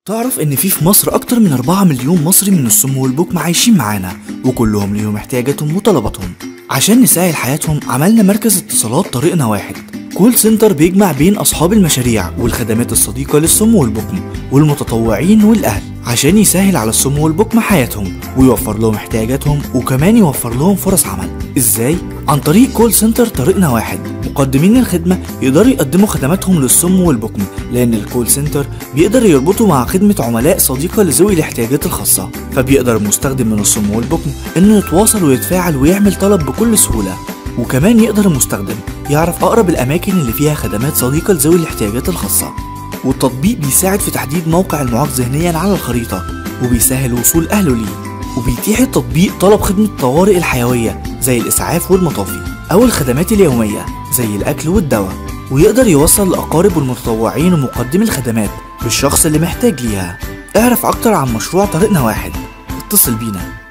تعرف ان في في مصر اكتر من 4 مليون مصري من الصم والبكم عايشين معانا وكلهم ليهم احتياجاتهم وطلباتهم عشان نسهل حياتهم عملنا مركز اتصالات طريقنا واحد كول سنتر بيجمع بين اصحاب المشاريع والخدمات الصديقة للصم والبكم والمتطوعين والاهل عشان يسهل على الصم والبكم حياتهم ويوفر لهم احتياجاتهم وكمان يوفر لهم فرص عمل ازاي عن طريق كول سنتر طريقنا واحد مقدمين الخدمة يقدروا يقدموا خدماتهم للصم والبكم لأن الكول سنتر بيقدر يربطه مع خدمة عملاء صديقة لذوي الاحتياجات الخاصة فبيقدر المستخدم من الصم والبكم إنه يتواصل ويتفاعل ويعمل طلب بكل سهولة وكمان يقدر المستخدم يعرف أقرب الأماكن اللي فيها خدمات صديقة لذوي الاحتياجات الخاصة والتطبيق بيساعد في تحديد موقع المعاق ذهنيا على الخريطة وبيسهل وصول أهله ليه وبيتيح التطبيق طلب خدمة الطوارئ الحيوية زي الإسعاف والمطافي أو الخدمات اليومية زي الأكل والدواء ويقدر يوصل الأقارب والمتطوعين ومقدمي الخدمات بالشخص اللي محتاج ليها اعرف أكتر عن مشروع طريقنا واحد اتصل بينا